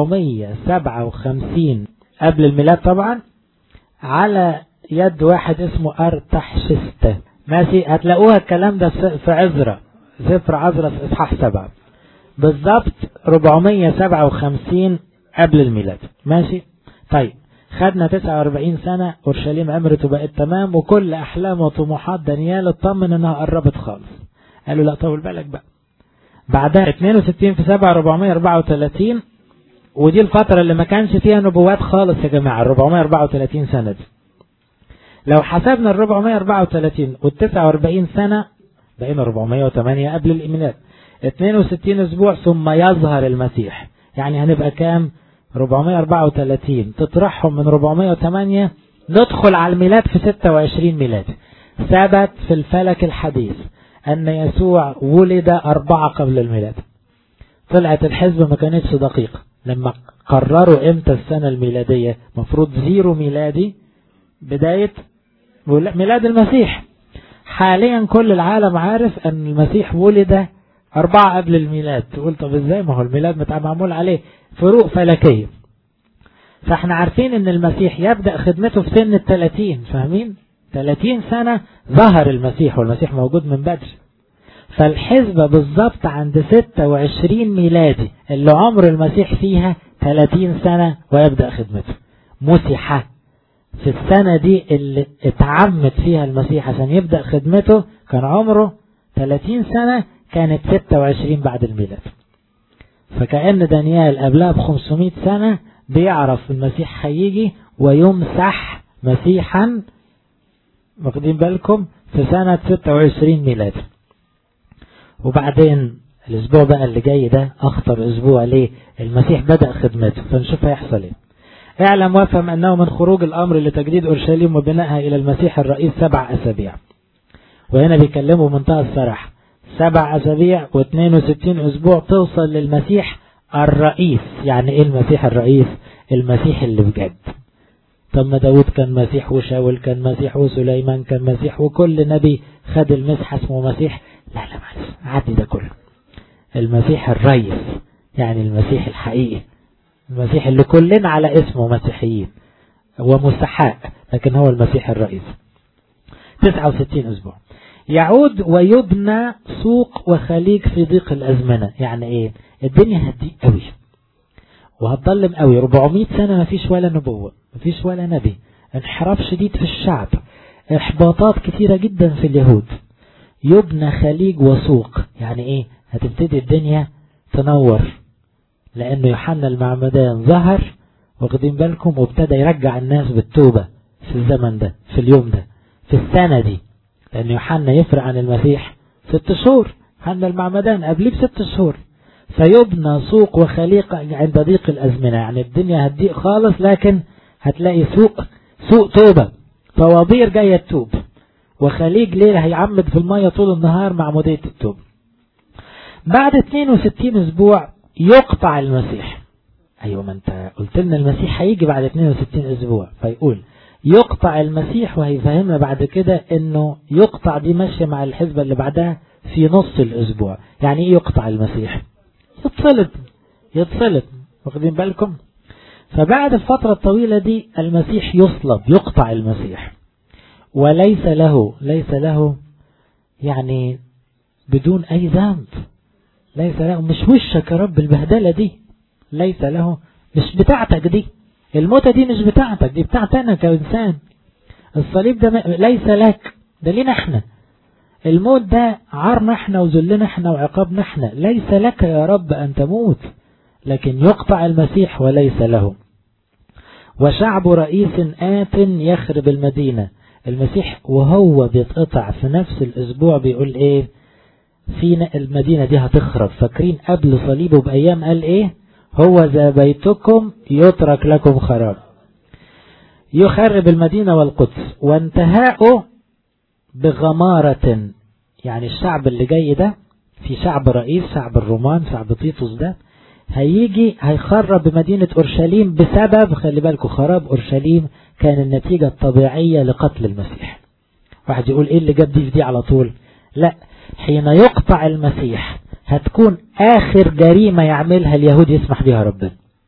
457 قبل الميلاد طبعا على يد واحد اسمه أرتحشستة ماشي هتلاقوها الكلام ده في عزرة سفر عزرة في إصحاح سبعة بالضبط 457 قبل الميلاد ماشي طيب خدنا 49 سنة أورشليم عمرت وبقت تمام وكل أحلام وطموحات دانيال اطمن إنها قربت خالص قالوا لا طول بالك بقى بعدها 62 في 7 434 ودي الفترة اللي ما كانش فيها نبوات خالص يا جماعة 434 سنة دي لو حسبنا ال 434 وال 49 سنة بقينا 408 قبل الميلاد 62 أسبوع ثم يظهر المسيح يعني هنبقى كام 434 تطرحهم من 408 ندخل على الميلاد في 26 ميلاد ثبت في الفلك الحديث أن يسوع ولد أربعة قبل الميلاد طلعت الحزب ما كانتش دقيقة لما قرروا امتى السنة الميلادية مفروض زيرو ميلادي بداية ميلاد المسيح حاليا كل العالم عارف أن المسيح ولد أربعة قبل الميلاد تقول طب ازاي ما هو الميلاد معمول عليه فروق فلكية فاحنا عارفين ان المسيح يبدأ خدمته في سن الثلاثين فاهمين 30 سنة ظهر المسيح والمسيح موجود من بدري فالحسبة بالظبط عند 26 ميلادي اللي عمر المسيح فيها 30 سنة ويبدأ خدمته مسحة في السنة دي اللي اتعمت فيها المسيح عشان يبدأ خدمته كان عمره 30 سنة كانت 26 بعد الميلاد فكأن دانيال قبلها ب 500 سنة بيعرف المسيح هيجي ويمسح مسيحا واخدين بالكم في سنة 26 ميلاد وبعدين الاسبوع بقى اللي جاي ده اخطر اسبوع ليه المسيح بدأ خدمته فنشوف هيحصل ايه اعلم وافهم انه من خروج الامر لتجديد اورشليم وبنائها الى المسيح الرئيس سبع اسابيع وهنا بيكلموا منتهى الصراحة سبع اسابيع و62 اسبوع توصل للمسيح الرئيس يعني ايه المسيح الرئيس المسيح اللي بجد طب ما داود كان مسيح وشاول كان مسيح وسليمان كان مسيح وكل نبي خد المسح اسمه مسيح لا لا معلش عدي ده كله المسيح الرئيس يعني المسيح الحقيقي المسيح اللي كلنا على اسمه مسيحيين هو مستحق لكن هو المسيح الرئيس 69 اسبوع يعود ويبنى سوق وخليج في ضيق الازمنه يعني ايه الدنيا هتضيق قوي وهتضلم قوي 400 سنه ما فيش ولا نبوه ما فيش ولا نبي انحراف شديد في الشعب احباطات كثيره جدا في اليهود يبنى خليج وسوق يعني ايه هتبتدي الدنيا تنور لانه يوحنا المعمدان ظهر واخدين بالكم وابتدى يرجع الناس بالتوبة في الزمن ده في اليوم ده في السنة دي لان يوحنا يفرق عن المسيح ست شهور يوحنا المعمدان قبليه بست شهور فيبنى سوق وخليقة عند ضيق الأزمنة يعني الدنيا هتضيق خالص لكن هتلاقي سوق سوق توبة طوابير جاية تتوب وخليج ليل هيعمد في المية طول النهار مع مدية التوب بعد 62 اسبوع يقطع المسيح ايوه ما انت قلت لنا المسيح هيجي بعد 62 اسبوع فيقول يقطع المسيح وهيفهمنا بعد كده انه يقطع دي ماشيه مع الحسبه اللي بعدها في نص الاسبوع يعني ايه يقطع المسيح يتصلب يتصلب واخدين بالكم فبعد الفترة الطويلة دي المسيح يصلب يقطع المسيح وليس له ليس له يعني بدون أي ذنب ليس له مش وشك يا رب البهدلة دي ليس له مش بتاعتك دي الموتة دي مش بتاعتك دي بتاعت أنا كإنسان الصليب ده ليس لك ده لينا احنا الموت ده عارنا احنا وذلنا احنا وعقابنا احنا ليس لك يا رب أن تموت لكن يقطع المسيح وليس له وشعب رئيس آت يخرب المدينة المسيح وهو بيتقطع في نفس الأسبوع بيقول ايه في المدينة دي هتخرب فاكرين قبل صليبه بأيام قال ايه هو ذا بيتكم يترك لكم خراب يخرب المدينة والقدس وانتهاؤه بغمارة يعني الشعب اللي جاي ده في شعب رئيس شعب الرومان شعب تيتوس ده هيجي هيخرب مدينة أورشليم بسبب خلي بالكم خراب أورشليم كان النتيجة الطبيعية لقتل المسيح واحد يقول ايه اللي جاب دي في دي على طول لا حين يقطع المسيح هتكون آخر جريمة يعملها اليهود يسمح بها ربنا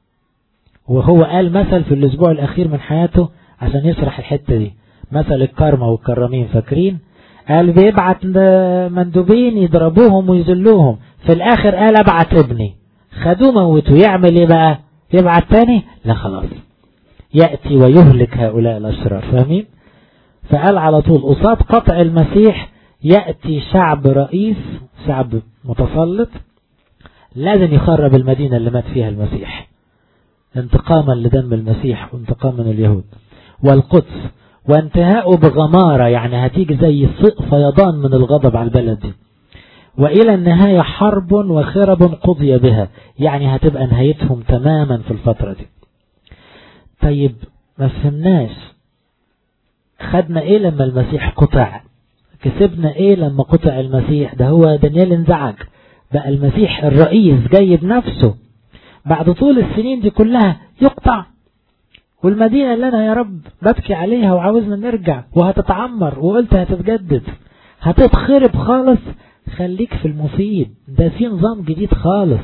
وهو قال مثل في الأسبوع الأخير من حياته عشان يشرح الحتة دي مثل الكرمة والكرامين فاكرين قال بيبعت مندوبين يضربوهم ويذلوهم في الآخر قال ابعت ابني خدوه موتوا يعمل ايه بقى يبعت تاني لا خلاص يأتي ويهلك هؤلاء الأشرار فاهمين فقال على طول قصاد قطع المسيح يأتي شعب رئيس شعب متسلط لازم يخرب المدينة اللي مات فيها المسيح انتقاما لدم المسيح وانتقاما من اليهود والقدس وانتهاءه بغمارة يعني هتيجي زي فيضان من الغضب على البلد دي وإلى النهاية حرب وخرب قضي بها يعني هتبقى نهايتهم تماما في الفترة دي طيب ما فهمناش خدنا ايه لما المسيح قطع كسبنا ايه لما قطع المسيح ده هو دانيال انزعج بقى المسيح الرئيس جاي بنفسه بعد طول السنين دي كلها يقطع والمدينة اللي أنا يا رب ببكي عليها وعاوزنا نرجع وهتتعمر وقلت هتتجدد هتتخرب خالص خليك في المفيد ده في نظام جديد خالص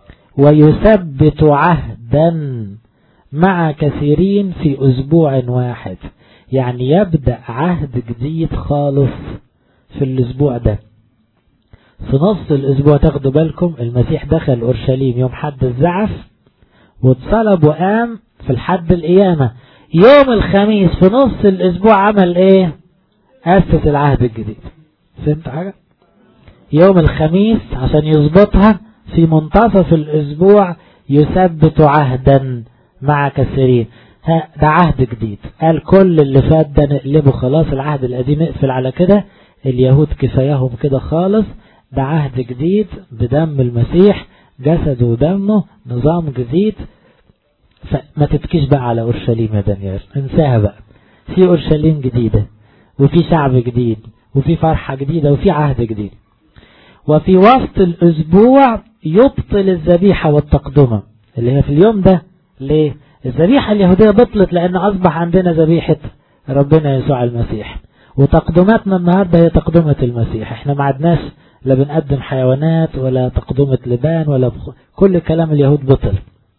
ويثبت عهدا مع كثيرين في أسبوع واحد يعني يبدأ عهد جديد خالص في الأسبوع ده في نص الأسبوع تاخدوا بالكم المسيح دخل أورشليم يوم حد الزعف واتصلب وقام في الحد القيامة يوم الخميس في نص الأسبوع عمل إيه أسس العهد الجديد فهمت حاجة يوم الخميس عشان يظبطها في منتصف الأسبوع يثبت عهدا مع كثيرين ها ده عهد جديد قال كل اللي فات ده نقلبه خلاص العهد القديم اقفل على كده اليهود كفاياهم كده خالص ده عهد جديد بدم المسيح جسده ودمه نظام جديد فما تبكيش بقى على أورشليم يا دانيال انساها بقى في أورشليم جديدة وفي شعب جديد وفي فرحة جديدة وفي عهد جديد وفي وسط الأسبوع يبطل الذبيحة والتقدمة اللي هي في اليوم ده ليه الذبيحة اليهودية بطلت لأن أصبح عندنا ذبيحة ربنا يسوع المسيح وتقدماتنا النهاردة هي تقدمة المسيح احنا ما عدناش لا بنقدم حيوانات ولا تقدمة لبان ولا بخ... كل كلام اليهود بطل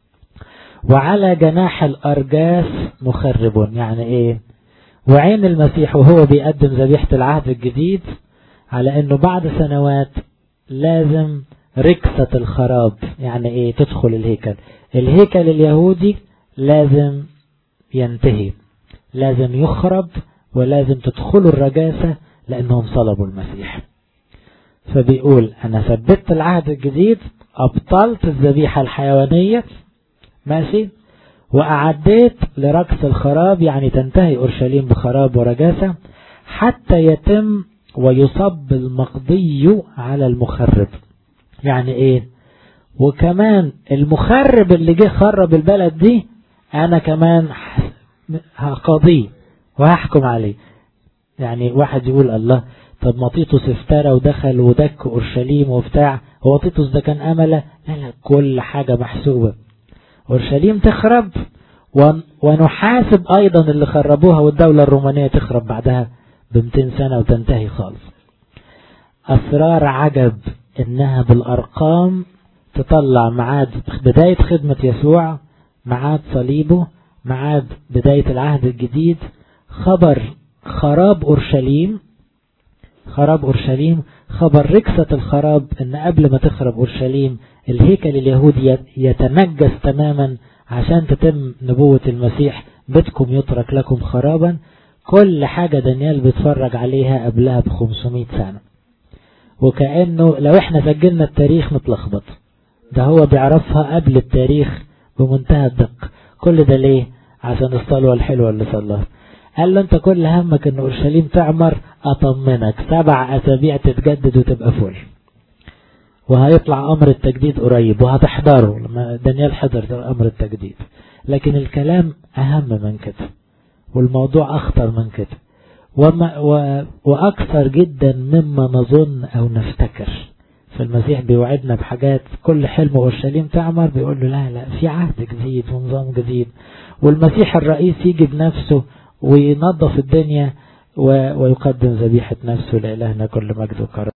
وعلى جناح الأرجاس مخرب يعني ايه وعين المسيح وهو بيقدم ذبيحة العهد الجديد على انه بعد سنوات لازم ركسة الخراب يعني ايه تدخل الهيكل الهيكل اليهودي لازم ينتهي لازم يخرب ولازم تدخلوا الرجاسة لانهم صلبوا المسيح فبيقول انا ثبتت العهد الجديد ابطلت الذبيحة الحيوانية ماشي وأعديت لركس الخراب يعني تنتهي أورشليم بخراب ورجاسة حتى يتم ويصب المقضي على المخرب يعني ايه وكمان المخرب اللي جه خرب البلد دي انا كمان هقضيه وهحكم عليه يعني واحد يقول الله طب ما تيتوس افترى ودخل ودك اورشليم وبتاع هو تيتوس ده كان امله لا لا كل حاجه محسوبه اورشليم تخرب ونحاسب ايضا اللي خربوها والدولة الرومانية تخرب بعدها ب 200 سنة وتنتهي خالص اسرار عجب انها بالارقام تطلع معاد بداية خدمة يسوع معاد صليبه معاد بداية العهد الجديد خبر خراب اورشليم خراب اورشليم خبر ركسة الخراب ان قبل ما تخرب اورشليم الهيكل اليهودي يتنجس تماما عشان تتم نبوة المسيح بدكم يترك لكم خرابا كل حاجة دانيال بيتفرج عليها قبلها ب 500 سنة وكأنه لو احنا سجلنا التاريخ متلخبط ده هو بيعرفها قبل التاريخ بمنتهى الدقة كل ده ليه عشان الصلوة الحلوة اللي صلاها قال له انت كل همك ان اورشليم تعمر اطمنك سبع اسابيع تتجدد وتبقى فل وهيطلع امر التجديد قريب وهتحضره لما دانيال حضر امر التجديد لكن الكلام اهم من كده والموضوع اخطر من كده وما و واكثر جدا مما نظن او نفتكر فالمسيح بيوعدنا بحاجات كل حلم اورشليم تعمر بيقول له لا لا في عهد جديد ونظام جديد والمسيح الرئيس يجي بنفسه وينظف الدنيا ويقدم ذبيحة نفسه لإلهنا كل مجد وكرم